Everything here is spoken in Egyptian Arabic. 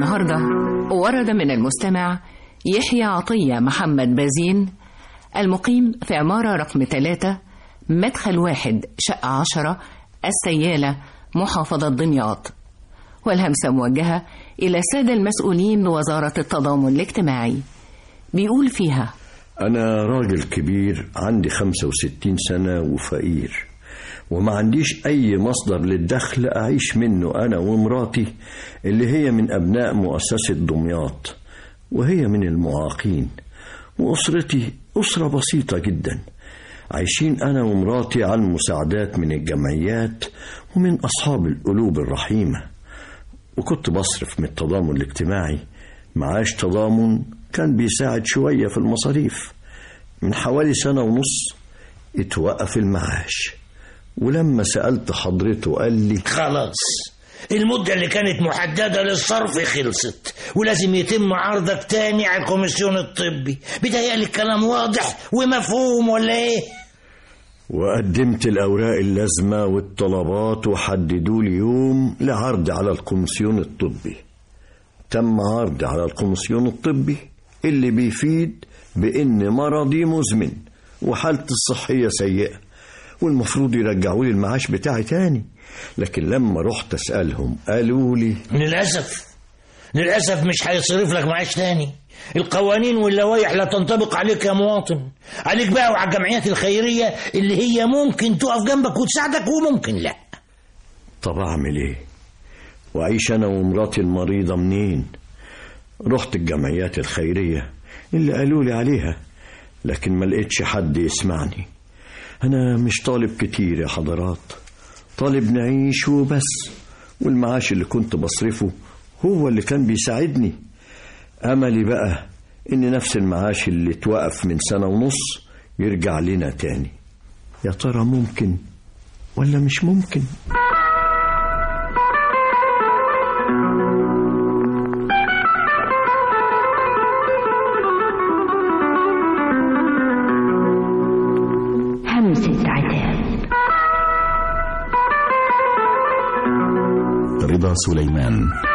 النهاردة ورد من المستمع يحيى عطية محمد بازين المقيم في عمارة رقم ثلاثة مدخل واحد شقة عشرة السيالة محافظة دمياط والهمسة موجهة إلى السادة المسؤولين بوزارة التضامن الاجتماعي بيقول فيها أنا راجل كبير عندي 65 سنة وفقير وما عنديش أي مصدر للدخل أعيش منه أنا ومراتي اللي هي من أبناء مؤسسة دمياط وهي من المعاقين وأسرتي أسرة بسيطة جدا عايشين أنا ومراتي على المساعدات من الجمعيات ومن أصحاب القلوب الرحيمة وكنت بصرف من التضامن الاجتماعي معاش تضامن كان بيساعد شوية في المصاريف من حوالي سنة ونص اتوقف المعاش ولما سألت حضرته قال لي خلاص المدة اللي كانت محددة للصرف خلصت ولازم يتم عرضك تاني على الكوميسيون الطبي بيتهيألي الكلام واضح ومفهوم ولا ايه؟ وقدمت الأوراق اللازمة والطلبات وحددوا لي يوم لعرض على الكوميسيون الطبي تم عرض على الكوميسيون الطبي اللي بيفيد بإن مرضي مزمن وحالتي الصحية سيئة والمفروض يرجعوا لي المعاش بتاعي تاني لكن لما رحت أسألهم قالوا لي للأسف للأسف مش هيصرف لك معاش تاني القوانين واللوائح لا تنطبق عليك يا مواطن عليك بقى وعلى الجمعيات الخيرية اللي هي ممكن تقف جنبك وتساعدك وممكن لا طب أعمل إيه وأعيش أنا ومراتي المريضة منين رحت الجمعيات الخيرية اللي قالوا لي عليها لكن ما لقيتش حد يسمعني أنا مش طالب كتير يا حضرات طالب نعيش وبس والمعاش اللي كنت بصرفه هو اللي كان بيساعدني أملي بقى إن نفس المعاش اللي اتوقف من سنة ونص يرجع لنا تاني يا ترى ممكن ولا مش ممكن همسة عتاب رضا سليمان